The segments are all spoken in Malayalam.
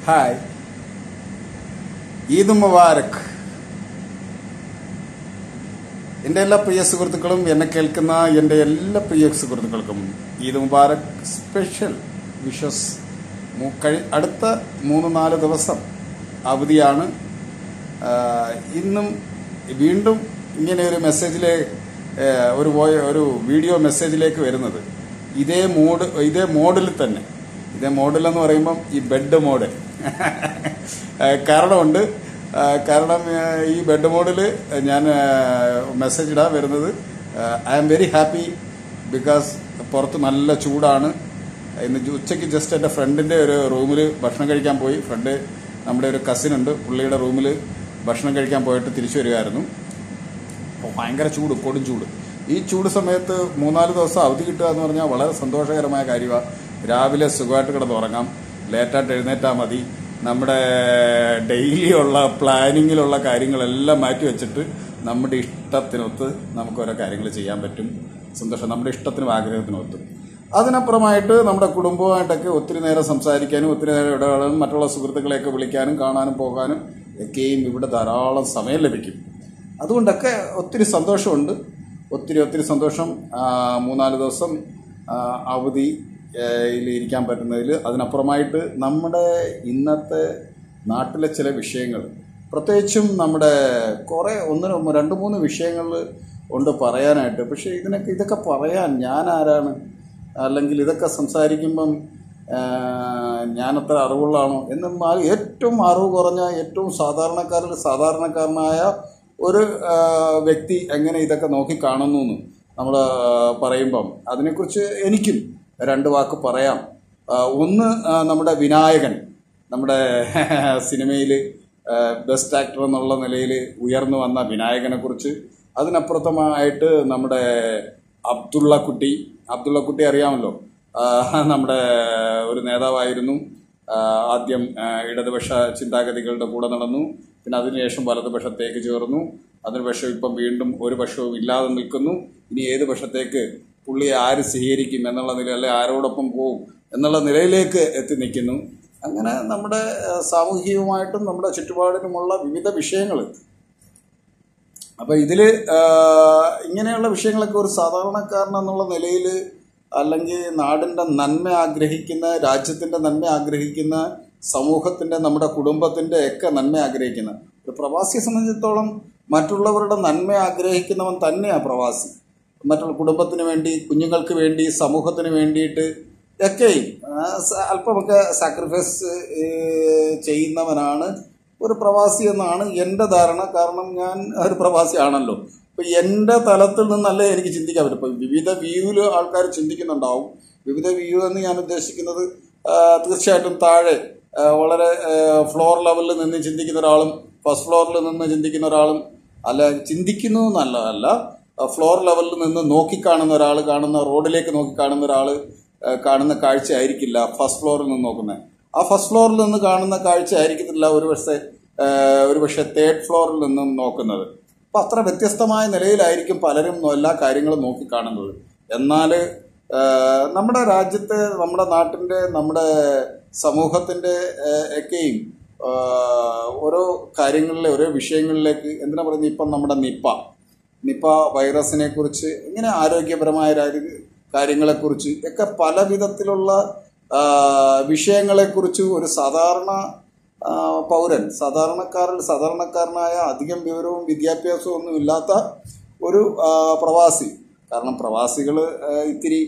ഹായ് ഈദ് മുബാരക് എൻ്റെ എല്ലാ പ്രിയ സുഹൃത്തുക്കളും എന്നെ കേൾക്കുന്ന എൻ്റെ എല്ലാ പ്രിയ സുഹൃത്തുക്കൾക്കും ഈദ് മുബാരക് സ്പെഷ്യൽ വിഷസ് മു- കഴി അടുത്ത മൂന്ന് നാല് ദിവസം അവധിയാണ് ആ, ഇന്നും വീണ്ടും ഇങ്ങനെ ഒരു മെസ്സേജിലെ ഏ, ഒരു വോയ- ഒരു വീഡിയോ മെസ്സേജിലേക്ക് വരുന്നത് ഇതേ മോഡ് ഇതേ മോഡിൽ തന്നെ ഇതേ മോഡിൽ എന്ന് പറയുമ്പം ഈ ബെഡ് മോഡ് കാരണമുണ്ട് ആ, കാരണം ആ, ഈ ബെഡ് മോഡിൽ ഞാൻ മെസ്സേജ് ഇടാൻ വരുന്നത് I am very happy because പുറത്ത് നല്ല ചൂടാണ് ഇന്ന് ജു- ഉച്ചയ്ക്ക് ജസ്റ്റ് എൻ്റെ ഫ്രണ്ടിൻ്റെ ഒരു റൂമിൽ ഭക്ഷണം കഴിക്കാൻ പോയി ഫ്രണ്ട് നമ്മുടെ ഒരു കസിൻ ഉണ്ട് പുള്ളിയുടെ റൂമിൽ ഭക്ഷണം കഴിക്കാൻ പോയിട്ട് തിരിച്ചു വരികയായിരുന്നു അപ്പോൾ ഭയങ്കര ചൂട് കൊടും ചൂട് ഈ ചൂട് സമയത്ത് മൂന്നാല് ദിവസം അവധി കിട്ടുക എന്ന് പറഞ്ഞാൽ വളരെ സന്തോഷകരമായ കാര്യമാണ് രാവിലെ സുഖമായിട്ട് കിടന്ന് ഉറങ്ങാം ലേറ്റായിട്ട് എഴുന്നേറ്റാൽ മതി നമ്മുടെ ഡെയിലി ഉള്ള പ്ലാനിങ്ങിലുള്ള കാര്യങ്ങളെല്ലാം മാറ്റി വെച്ചിട്ട് നമ്മുടെ ഇഷ്ടത്തിനൊത്ത് നമുക്ക് ഓരോ കാര്യങ്ങൾ ചെയ്യാൻ പറ്റും സന്തോഷം നമ്മുടെ ഇഷ്ടത്തിനും ആഗ്രഹത്തിനൊത്തും അതിനപ്പുറമായിട്ട് നമ്മുടെ കുടുംബവുമായിട്ടൊക്കെ ഒത്തിരി നേരം സംസാരിക്കാനും ഒത്തിരി നേരം ഇടപെടാനും മറ്റുള്ള സുഹൃത്തുക്കളെയൊക്കെ വിളിക്കാനും കാണാനും പോകാനും ഒക്കെയും ഇവിടെ ധാരാളം സമയം ലഭിക്കും അതുകൊണ്ടൊക്കെ ഒത്തിരി സന്തോഷമുണ്ട് ഒത്തിരി ഒത്തിരി സന്തോഷം ആ, മൂന്നാല് ദിവസം ആ, അവധി യിൽ ഇരിക്കാൻ പറ്റുന്നതിൽ അതിനപ്പുറമായിട്ട് നമ്മുടെ ഇന്നത്തെ നാട്ടിലെ ചില വിഷയങ്ങൾ പ്രത്യേകിച്ചും നമ്മുടെ കുറേ ഒന്ന് രണ്ട് മൂന്ന് വിഷയങ്ങൾ ഉണ്ട് പറയാനായിട്ട് പക്ഷേ ഇതിനൊക്കെ ഇതൊക്കെ പറയാൻ ഞാൻ ആരാണ് അല്ലെങ്കിൽ ഇതൊക്കെ സംസാരിക്കുമ്പം ആ, ഞാനത്ര അറിവുള്ളതാണോ എന്നാൽ ഏറ്റവും അറിവ് കുറഞ്ഞ ഏറ്റവും സാധാരണക്കാരിൽ സാധാരണക്കാരനായ ഒരു ആ, വ്യക്തി എങ്ങനെ ഇതൊക്കെ നോക്കിക്കാണുന്നു എന്ന് നമ്മൾ പറയുമ്പം അതിനെക്കുറിച്ച് എനിക്കും രണ്ട് വാക്ക് പറയാം ആ, ഒന്ന് ആ, നമ്മുടെ വിനായകൻ നമ്മുടെ സിനിമയിൽ ബെസ്റ്റ് ആക്ടർ എന്നുള്ള നിലയിൽ ഉയർന്നു വന്ന വിനായകനെ കുറിച്ച് അതിനപ്പുറത്തമായിട്ട് നമ്മുടെ അബ്ദുള്ള കുട്ടി അബ്ദുള്ള കുട്ടി അറിയാമല്ലോ ആ, നമ്മുടെ ഒരു നേതാവായിരുന്നു ആ, ആദ്യം ആ, ഇടതുപക്ഷ ചിന്താഗതികളുടെ കൂടെ നടന്നു പിന്നെ അതിനുശേഷം വലതുപക്ഷത്തേക്ക് ചേർന്നു അതിനുപക്ഷം ഇപ്പം വീണ്ടും ഒരു പക്ഷവും ഇല്ലാതെ നിൽക്കുന്നു ഇനി ഏത് പക്ഷത്തേക്ക് പുള്ളിയെ ആര് സ്വീകരിക്കും എന്നുള്ള നില അല്ലെ ആരോടൊപ്പം പോകും എന്നുള്ള നിലയിലേക്ക് എത്തി നിൽക്കുന്നു അങ്ങനെ നമ്മുടെ ആ, സാമൂഹികവുമായിട്ടും നമ്മുടെ ചുറ്റുപാടിനുമുള്ള വിവിധ വിഷയങ്ങൾ അപ്പൊ ഇതില് ആ, ഇങ്ങനെയുള്ള വിഷയങ്ങളൊക്കെ ഒരു സാധാരണക്കാരൻ എന്നുള്ള നിലയിൽ അല്ലെങ്കിൽ നാടിന്റെ നന്മ ആഗ്രഹിക്കുന്ന രാജ്യത്തിന്റെ നന്മ ആഗ്രഹിക്കുന്ന സമൂഹത്തിന്റെ നമ്മുടെ കുടുംബത്തിന്റെ ഒക്കെ നന്മ ആഗ്രഹിക്കുന്ന ഒരു പ്രവാസിയെ സംബന്ധിച്ചിടത്തോളം മറ്റുള്ളവരുടെ നന്മ ആഗ്രഹിക്കുന്നവൻ തന്നെയാണ് പ്രവാസി മറ്റുള്ള കുടുംബത്തിന് വേണ്ടി കുഞ്ഞുങ്ങൾക്ക് വേണ്ടി സമൂഹത്തിന് വേണ്ടിയിട്ട് ഒക്കെയും ആ, സ- അല്പമൊക്കെ സാക്രിഫൈസ് ചെയ്യുന്നവനാണ് ഒരു പ്രവാസി എന്നാണ് എൻ്റെ ധാരണ കാരണം ഞാൻ ഒരു പ്രവാസിയാണല്ലോ അപ്പൊ എൻ്റെ തലത്തിൽ നിന്നല്ലേ എനിക്ക് ചിന്തിക്കാൻ പറ്റും ഇപ്പൊ വിവിധ വ്യൂവിൽ ആൾക്കാർ ചിന്തിക്കുന്നുണ്ടാവും വിവിധ വ്യൂ എന്ന് ഞാൻ ഉദ്ദേശിക്കുന്നത് ആ, തീർച്ചയായിട്ടും താഴെ ആ, വളരെ ഫ്ലോർ ലെവലിൽ നിന്ന് ചിന്തിക്കുന്ന ഒരാളും ഫസ്റ്റ് ഫ്ലോറിൽ നിന്ന് ചിന്തിക്കുന്ന ഒരാളും അല്ല ചിന്തിക്കുന്നു എന്നല്ല ഫ്ലോർ ലെവലിൽ നിന്ന് നോക്കിക്കാണുന്ന ഒരാൾ കാണുന്ന റോഡിലേക്ക് നോക്കി കാണുന്ന ഒരാൾ കാണുന്ന കാഴ്ച ആയിരിക്കില്ല ഫസ്റ്റ് ഫ്ലോറിൽ നിന്ന് നോക്കുന്നത് ആ ഫസ്റ്റ് ഫ്ലോറിൽ നിന്ന് കാണുന്ന കാഴ്ച ആയിരിക്കത്തില്ല ഒരു പക്ഷേ ഒരു പക്ഷേ തേർഡ് ഫ്ലോറിൽ നിന്നും നോക്കുന്നത് അപ്പം അത്ര വ്യത്യസ്തമായ നിലയിലായിരിക്കും പലരും എല്ലാ കാര്യങ്ങളും നോക്കിക്കാണുന്നത് എന്നാൽ നമ്മുടെ രാജ്യത്തെ നമ്മുടെ നാട്ടിൻ്റെ നമ്മുടെ സമൂഹത്തിൻ്റെ ഒക്കെയും ആ, ഓരോ കാര്യങ്ങളിലെ ഓരോ വിഷയങ്ങളിലേക്ക് എന്തിനാ പറയുന്നത് ഇപ്പം നമ്മുടെ നിപ്പ നിപ്പ വൈറസിനെ കുറിച്ച് ഇങ്ങനെ ആരോഗ്യപരമായ രാ- കാര്യങ്ങളെക്കുറിച്ച് ഒക്കെ പല വിധത്തിലുള്ള ആ, വിഷയങ്ങളെക്കുറിച്ച് ഒരു സാധാരണ ആ, പൗരൻ സാധാരണക്കാരൻ സാധാരണക്കാരനായ അധികം വിവരവും വിദ്യാഭ്യാസവും ഒന്നും ഇല്ലാത്ത ഒരു ആ, പ്രവാസി കാരണം പ്രവാസികൾ ഇത്തിരി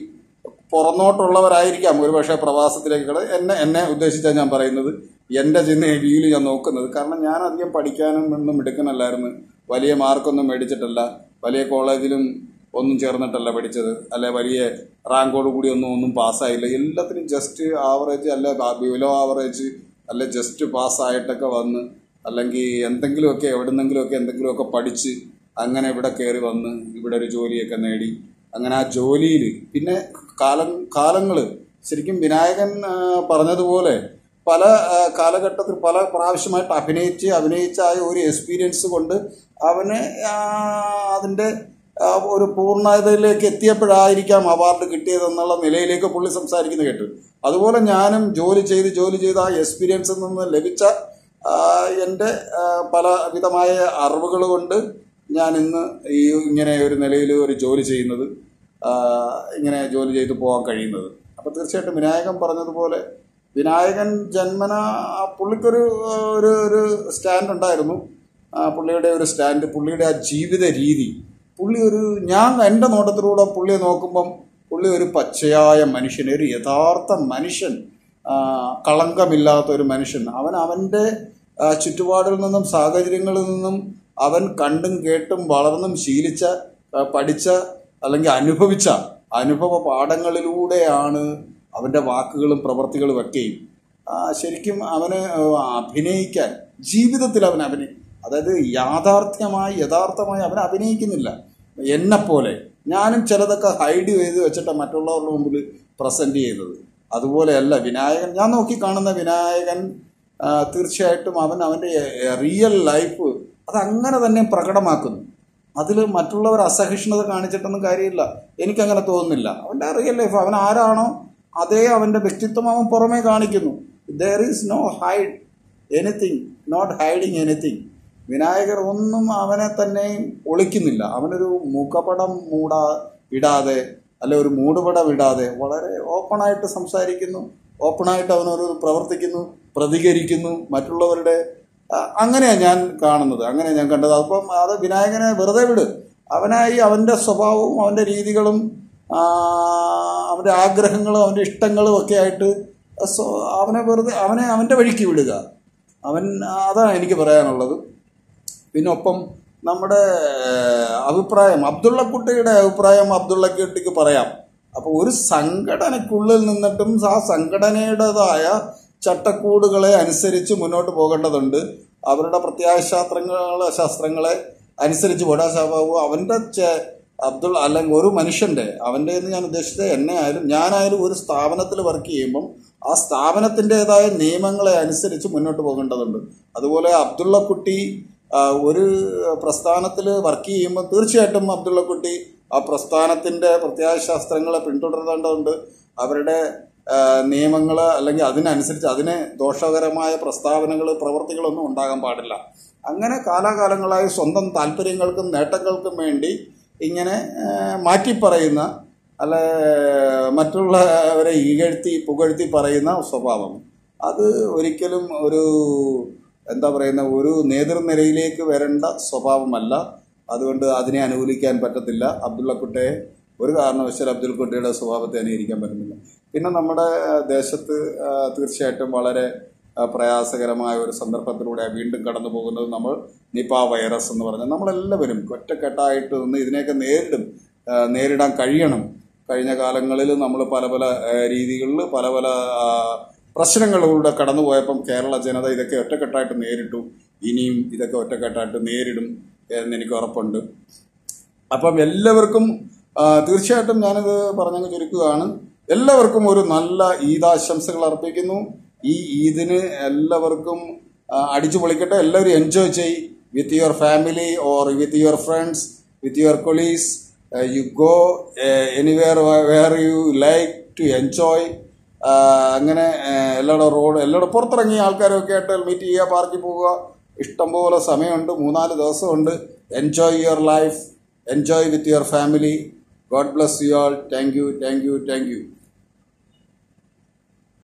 പുറന്നോട്ടുള്ളവരായിരിക്കാം ഒരുപക്ഷെ പ്രവാസത്തിലേക്ക് കട എന്നെ എന്നെ ഉദ്ദേശിച്ചാണ് ഞാൻ പറയുന്നത് എൻ്റെ ചിന്ന വ്യൂവിൽ ഞാൻ നോക്കുന്നത് കാരണം ഞാൻ അധികം പഠിക്കാനും ഒന്നും എടുക്കണല്ലായിരുന്നു വലിയ മാർക്കൊന്നും മേടിച്ചിട്ടല്ല വലിയ കോളേജിലും ഒന്നും ചേർന്നിട്ടല്ല പഠിച്ചത് അല്ലെ വലിയ റാങ്കോട് കൂടി ഒന്നും ഒന്നും പാസ്സായില്ല എല്ലാത്തിനും ജസ്റ്റ് ആവറേജ് അല്ലെ ബിലോ ആവറേജ് അല്ലെ ജസ്റ്റ് പാസ്സായിട്ടൊക്കെ വന്ന് അല്ലെങ്കിൽ എന്തെങ്കിലുമൊക്കെ എവിടെന്നെങ്കിലുമൊക്കെ എന്തെങ്കിലുമൊക്കെ പഠിച്ച് അങ്ങനെ ഇവിടെ കയറി വന്ന് ഇവിടെ ഒരു ജോലിയൊക്കെ നേടി അങ്ങനെ ആ ജോലിയിൽ പിന്നെ കാലം കാലങ്ങൾ ശരിക്കും വിനായകൻ ആ, പറഞ്ഞതുപോലെ പല ആ, കാലഘട്ടത്തിൽ പല പ്രാവശ്യമായിട്ട് അഭിനയിച്ച് അഭിനയിച്ച ആ ഒരു എക്സ്പീരിയൻസ് കൊണ്ട് അവന് ആ, അതിൻ്റെ ആ, ഒരു പൂർണ്ണതയിലേക്ക് എത്തിയപ്പോഴായിരിക്കാം അവാർഡ് കിട്ടിയതെന്നുള്ള നിലയിലേക്ക് പുള്ളി സംസാരിക്കുന്നത് കേട്ടു അതുപോലെ ഞാനും ജോലി ചെയ്ത് ജോലി ചെയ്ത് ആ എക്സ്പീരിയൻസിൽ നിന്ന് ലഭിച്ച ആ, എൻ്റെ ആ, പല വിധമായ അറിവുകൾ കൊണ്ട് ഞാൻ ഇന്ന് ഈ ഇങ്ങനെ ഒരു നിലയിൽ ഒരു ജോലി ചെയ്യുന്നത് ആ, ഇങ്ങനെ ജോലി ചെയ്ത് പോകാൻ കഴിയുന്നത് അപ്പോൾ തീർച്ചയായിട്ടും വിനായകൻ പറഞ്ഞതുപോലെ വിനായകൻ ജന്മന ആ പുള്ളിക്കൊരു ആ, ഒരു ഒരു സ്റ്റാൻഡ് ഉണ്ടായിരുന്നു ആ, പുള്ളിയുടെ ഒരു സ്റ്റാൻഡ് പുള്ളിയുടെ ആ ജീവിത രീതി പുള്ളി ഒരു ഞാൻ എൻ്റെ നോട്ടത്തിലൂടെ പുള്ളിയെ നോക്കുമ്പം പുള്ളി ഒരു പച്ചയായ മനുഷ്യൻ ഒരു യഥാർത്ഥ മനുഷ്യൻ ആ, കളങ്കമില്ലാത്ത ഒരു മനുഷ്യൻ അവൻ അവൻ്റെ ആ, ചുറ്റുപാടിൽ നിന്നും സാഹചര്യങ്ങളിൽ നിന്നും അവൻ കണ്ടും കേട്ടും വളർന്നും ശീലിച്ച ആ, പഠിച്ച അല്ലെങ്കിൽ അനുഭവിച്ച അനുഭവ പാഠങ്ങളിലൂടെയാണ് അവൻ്റെ വാക്കുകളും പ്രവൃത്തികളും ഒക്കെയും ആ, ശരിക്കും അവന് അഭിനയിക്കാൻ ജീവിതത്തിൽ അവൻ അഭിനയി അതായത് യാഥാർത്ഥ്യമായി യഥാർത്ഥമായി അവൻ അഭിനയിക്കുന്നില്ല എന്നെപ്പോലെ ഞാനും ചിലതൊക്കെ ഹൈഡ് ചെയ്ത് വെച്ചിട്ട് മറ്റുള്ളവരുടെ മുമ്പിൽ പ്രസന്റ് ചെയ്യുന്നത് അതുപോലെയല്ല വിനായകൻ ഞാൻ നോക്കി കാണുന്ന വിനായകൻ ആ, തീർച്ചയായിട്ടും അവൻ അവൻ്റെ റിയൽ ലൈഫ് അത് അങ്ങനെ തന്നെ പ്രകടമാക്കുന്നു അതിൽ മറ്റുള്ളവർ അസഹിഷ്ണുത കാണിച്ചിട്ടൊന്നും കാര്യമില്ല എനിക്കങ്ങനെ തോന്നുന്നില്ല അവൻ്റെ റിയൽ ലൈഫ് അവൻ ആരാണോ അതേ അവൻ്റെ വ്യക്തിത്വം അവൻ പുറമേ കാണിക്കുന്നു there is no hide anything not hiding anything Vinayakar ഒന്നും അവനെ തന്നെ ഒളിക്കുന്നില്ല അവനൊരു മുഖപടം മൂടാ ഇടാതെ അല്ലെ ഒരു മൂടുപടം ഇടാതെ വളരെ ഓപ്പണായിട്ട് സംസാരിക്കുന്നു ഓപ്പണായിട്ട് അവനൊരു പ്രവർത്തിക്കുന്നു പ്രതികരിക്കുന്നു മറ്റുള്ളവരുടെ ആ, അങ്ങനെയാണ് ഞാൻ കാണുന്നത് അങ്ങനെ ഞാൻ കണ്ടത് അപ്പം അത് വിനായകനെ വെറുതെ വിട് അവനായി അവൻ്റെ സ്വഭാവവും അവൻ്റെ രീതികളും ആ, അവൻ്റെ ആഗ്രഹങ്ങളും അവൻ്റെ ഇഷ്ടങ്ങളും ഒക്കെ ആയിട്ട് സ്വ- അവനെ വെറുതെ അവനെ അവൻ്റെ വഴിക്ക് വിടുക അവൻ അതാണ് എനിക്ക് പറയാനുള്ളത് പിന്നെ ഒപ്പം നമ്മുടെ ഏഹ്, അഭിപ്രായം അബ്ദുള്ളക്കുട്ടിയുടെ അഭിപ്രായം അബ്ദുള്ളക്കുട്ടിക്ക് പറയാം അപ്പോൾ ഒരു സംഘടനയ്ക്കുള്ളിൽ നിന്നിട്ടും ആ സംഘടനയുടേതായ ചട്ടക്കൂടുകളെ അനുസരിച്ച് മുന്നോട്ട് പോകേണ്ടതുണ്ട് അവരുടെ പ്രത്യാശാസ്ത്രങ്ങൾ ശാസ്ത്രങ്ങളെ അനുസരിച്ച് പോടാ സ്വഭാവം അവൻ്റെ ചെ- അബ്ദുൾ അല്ലെങ്കിൽ ഒരു മനുഷ്യൻ്റെ അവൻ്റെ എന്ന് ഞാൻ ഉദ്ദേശിച്ചത് എന്നെ ആയാലും ഞാനായാലും ഒരു സ്ഥാപനത്തിൽ വർക്ക് ചെയ്യുമ്പം ആ സ്ഥാപനത്തിൻ്റെതായ നിയമങ്ങളെ അനുസരിച്ച് മുന്നോട്ട് പോകേണ്ടതുണ്ട് അതുപോലെ അബ്ദുള്ളക്കുട്ടി ആ, ഒരു പ്രസ്ഥാനത്തിൽ വർക്ക് ചെയ്യുമ്പോൾ തീർച്ചയായിട്ടും അബ്ദുള്ളക്കുട്ടി ആ പ്രസ്ഥാനത്തിൻ്റെ പ്രത്യാശാസ്ത്രങ്ങളെ പിന്തുടരേണ്ടതുണ്ട് അവരുടെ നിയമങ്ങൾ അല്ലെങ്കിൽ അതിനനുസരിച്ച് അതിന് ദോഷകരമായ പ്രസ്താവനകൾ പ്രവർത്തികളൊന്നും ഉണ്ടാകാൻ പാടില്ല അങ്ങനെ കാലാകാലങ്ങളായി സ്വന്തം താല്പര്യങ്ങൾക്കും നേട്ടങ്ങൾക്കും വേണ്ടി ഇങ്ങനെ ആ, മാറ്റിപ്പറയുന്ന അല്ല മറ്റുള്ളവരെ ഇകഴ്ത്തി പുകഴ്ത്തി പറയുന്ന സ്വഭാവം അത് ഒരിക്കലും ഒരു എന്താ പറയുന്ന ഒരു നേതൃനിരയിലേക്ക് വരേണ്ട സ്വഭാവമല്ല അതുകൊണ്ട് അതിനെ അനുകൂലിക്കാൻ പറ്റത്തില്ല അബ്ദുള്ളക്കുട്ടിയെ ഒരു കാരണവശാലും അബ്ദുൽ കുട്ടിയുടെ സ്വഭാവത്തെ അനുകരിക്കാൻ പറ്റുന്നില്ല പിന്നെ നമ്മുടെ ആ, ദേശത്ത് ആ, തീർച്ചയായിട്ടും വളരെ ആ, പ്രയാസകരമായ ഒരു സന്ദർഭത്തിലൂടെ വീണ്ടും കടന്നു പോകുന്നത് നമ്മൾ നിപ വൈറസ് എന്ന് പറഞ്ഞാൽ നമ്മളെല്ലാവരും ഒറ്റക്കെട്ടായിട്ട് നിന്ന് ഇതിനെയൊക്കെ നേരിടും ആ, നേരിടാൻ കഴിയണം കഴിഞ്ഞ കാലങ്ങളിൽ നമ്മൾ പല പല ആ, രീതികളിൽ പല പല ആ, പ്രശ്നങ്ങളിലൂടെ കടന്നുപോയപ്പം കേരള ജനത ഇതൊക്കെ ഒറ്റക്കെട്ടായിട്ട് നേരിട്ടു ഇനിയും ഇതൊക്കെ ഒറ്റക്കെട്ടായിട്ട് നേരിടും എന്ന് എനിക്ക് ഉറപ്പുണ്ട് അപ്പം എല്ലാവർക്കും ആ, തീർച്ചയായിട്ടും ഞാനിത് പറഞ്ഞങ്ങ് ചുരുക്കുകയാണ് എല്ലാവർക്കും ഒരു നല്ല ഈദാശംസകൾ അർപ്പിക്കുന്നു ഈ ഈദിന് എല്ലാവർക്കും ആ, അടിച്ചു പൊളിക്കട്ടെ എല്ലാവരും എൻജോയ് ചെയ് with your family or with your friends with your colleagues you go anywhere where you like to enjoy അങ്ങനെ ആ, എല്ലായിടും റോഡ് എല്ലായിടും പുറത്തിറങ്ങിയ ആൾക്കാരൊക്കെ ആയിട്ട് മീറ്റ് ചെയ്യുക പാർക്കിൽ പോവുക ഇഷ്ടംപോലെ സമയമുണ്ട് മൂന്നാല് ദിവസമുണ്ട് enjoy your life enjoy with your family God bless you all thank you thank you thank U